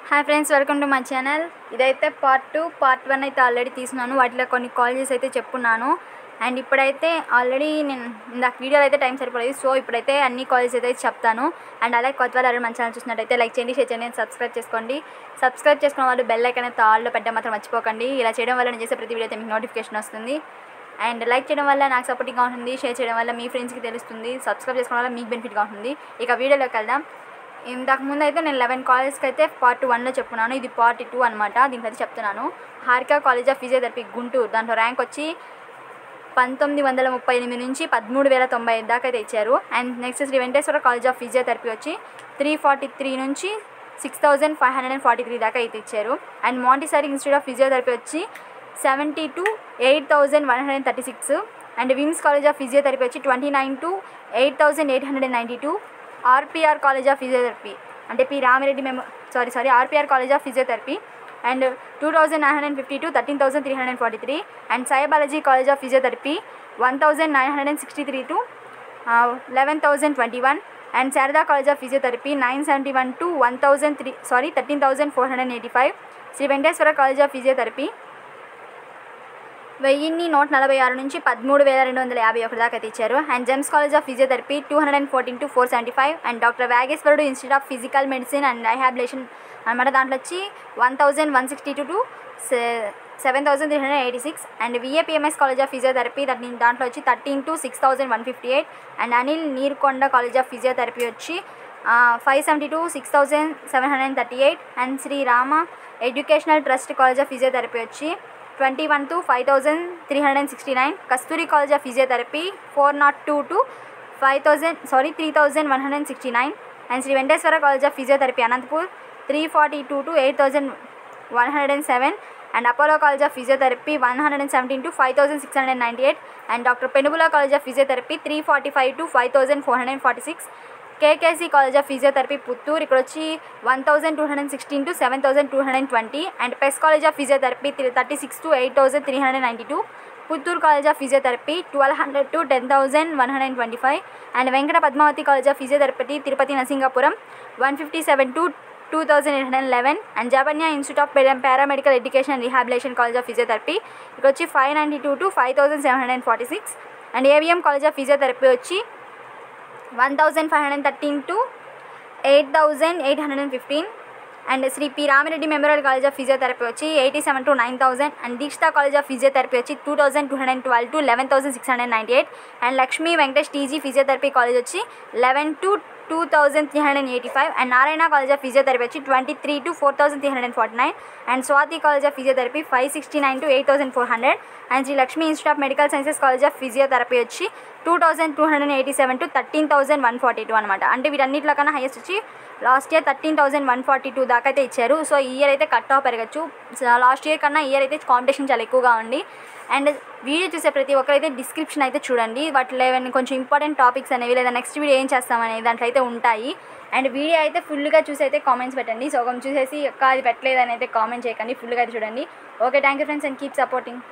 hi friends welcome to my channel ఇదైతే part two part one అయితే already తీసుకున్నాను వాటిలో కొన్ని కాలేజెస్ అయితే చెప్పున్నాను అండ్ ఇప్పుడైతే ఆల్రెడీ నేను ఇందాక వీడియోలో అయితే టైం సరిపోలేదు సో ఇప్పుడైతే అన్ని కాలేజెస్ అయితే చెప్తాను అండ్ అలాగే కొత్త వాళ్ళు ఎవరైనా మన ఛానల్ చూసినట్టయితే లైక్ చేయండి షేర్ చేయండి సబ్స్క్రైబ్ చేసుకోండి సబ్స్క్రైబ్ చేసుకున్న వాళ్ళు బెల్ ఐకాన్ అయితే ఆల్లో పెట్టడం మాత్రం మర్చిపోకండి ఇలా చేయడం వల్ల నేను చేసే ప్రతి వీడియో అయితే మీకు నోటిఫికేషన్ వస్తుంది అండ్ లైక్ చేయడం వల్ల నాకు సపోర్టింగ్గా ఉంటుంది షేర్ చేయడం వల్ల మీ ఫ్రెండ్స్కి తెలుస్తుంది సబ్స్క్రైబ్ చేసుకోవడం వల్ల మీకు బెనిఫిట్గా ఉంటుంది ఇక వీడియోలోకి వెళ్దాం ఇంతకు ముందు అయితే నేను లెవెన్ కాలేజ్కి అయితే పార్ట్ వన్లో చెప్పున్నాను ఇది పార్ట్ టూ అనమాట దీనికి అయితే చెప్తున్నాను Harika college of physiotherapy Guntur దాంట్లో ర్యాంక్ వచ్చి పంతొమ్మిది వందల ముప్పై ఎనిమిది నుంచి పదమూడు వేల తొంభై ఐదు దాకా అయితే ఇచ్చారు and next Shri Venkateswara college of physiotherapy వచ్చి త్రీ ఫార్టీ త్రీ నుంచి six thousand five hundred and forty three దాకా అయితే ఇచ్చారు and Montessori institute of physiotherapy వచ్చి seventy to eight thousand one hundred thirty six and VIMS college of physiotherapy వచ్చి twenty nine to eight thousand eight hundred and ninety two RPR college of physiotherapy అంటే P Ramireddy memo sorry sorry RPR college of physiotherapy and two thousand nine hundred fifty to thirteen thousand three hundred forty three and Saibalaji college of physiotherapy one thousand nine hundred and sixty three to eleven thousand twenty one and Sharada college of physiotherapy nine seventy one to one thousand three sorry thirteen thousand four hundred eighty five Shri Venkateswara college of physiotherapy వెయ్యిన్ని నూట నలభై ఆరు నుంచి పదమూడు వేల రెండు వందల యాభై ఒకటి దాకా అయితే ఇచ్చారు and GEMS college of physiotherapy two hundred and fourteen to four seventy five and doctor వ్యాగేశ్వరుడు institute of physical medicine and rehabilitation అనమాట దాంట్లో వచ్చి one thousand one sixty two to seven thousand three hundred eighty six and VAPMS college of physiotherapy దాని దాంట్లో వచ్చి thirteen to six thousand one fifty eight and Anil Neerukonda college of physiotherapy వచ్చి five seventy to six thousand seven hundred thirty eight and Shri Rama educational trust college of physiotherapy వచ్చి twenty one to five thousand three hundred and sixty nine Kasturi college of physiotherapy four naught two to five thousand sorry three thousand one hundred and sixty nine and Shri Venkateswara college of physiotherapy Anantapur three forty two to eight thousand one hundred and seven and Apollo college of physiotherapy one hundred and seventeen to five thousand six hundred ninety eight and doctor Penubula college of physiotherapy three forty five to five thousand four hundred forty six KKC college of physiotherapy Puttur ఇక్కడ వచ్చి one thousand two hundred sixteen to seven thousand two hundred twenty and PES college of physiotherapy three thirty six to eight thousand three hundred ninety two Puttur college of physiotherapy twelve hundred to ten thousand one hundred twenty five and Venkata Padmavathi college of physiotherapy Tirupati Narasingapuram one fifty seven to two thousand eight hundred eleven and జబన్యా institute of paramedical education and rehabilitation college of physiotherapy ఇక్కడ వచ్చి five ninety two to five thousand seven hundred forty six and AVM college of physiotherapy వచ్చి one thousand five hundred thirteen to eight thousand eight hundred and fifteen and Shri P Ramireddy memorial college of physiotherapy వచ్చి eighty seven to nine thousand and Deekshitha college of physiotherapy వచ్చి two thousand two hundred twelve to eleven thousand six hundred ninety eight and Lakshmi Venkatesh TG physiotherapy college వచ్చి eleven to two thousand three hundred eighty five and Narayana college of physiotherapy వచ్చి twenty three to four thousand three hundred forty nine and Swathi college of physiotherapy five sixty nine to eight thousand four hundred and Shri Lakshmi institute of medical sciences college of physiotherapy వచ్చి two thousand two hundred eighty seven to thirteen thousand one forty two అనమాట అంటే వీటన్నిటిలో కన్నా highest వచ్చి last year thirteen thousand one forty two దాకా అయితే ఇచ్చారు so ఈ ఇయర్ అయితే కట్ ఆఫ్ పెరగచ్చు లాస్ట్ ఇయర్ కన్నా ఇయర్ అయితే కాంపిటీషన్ చాలా ఎక్కువగా ఉంది అండ్ వీడియో చూసే ప్రతి ఒక్కరైతే డిస్క్రిప్షన్ అయితే చూడండి వాటిలో ఏమైనా కొంచెం ఇంపార్టెంట్ టాపిక్స్ అనేవి లేదా నెక్స్ట్ వీడియో ఏం చేస్తామనేది దాంట్లో అయితే ఉంటాయి అండ్ వీడియో అయితే ఫుల్గా చూసి అయితే కామెంట్స్ పెట్టండి సగం చూసేసి ఒక్క అది పెట్టలేదని అయితే కామెంట్ చేయకండి ఫుల్గా అయితే చూడండి okay thank you friends and keep supporting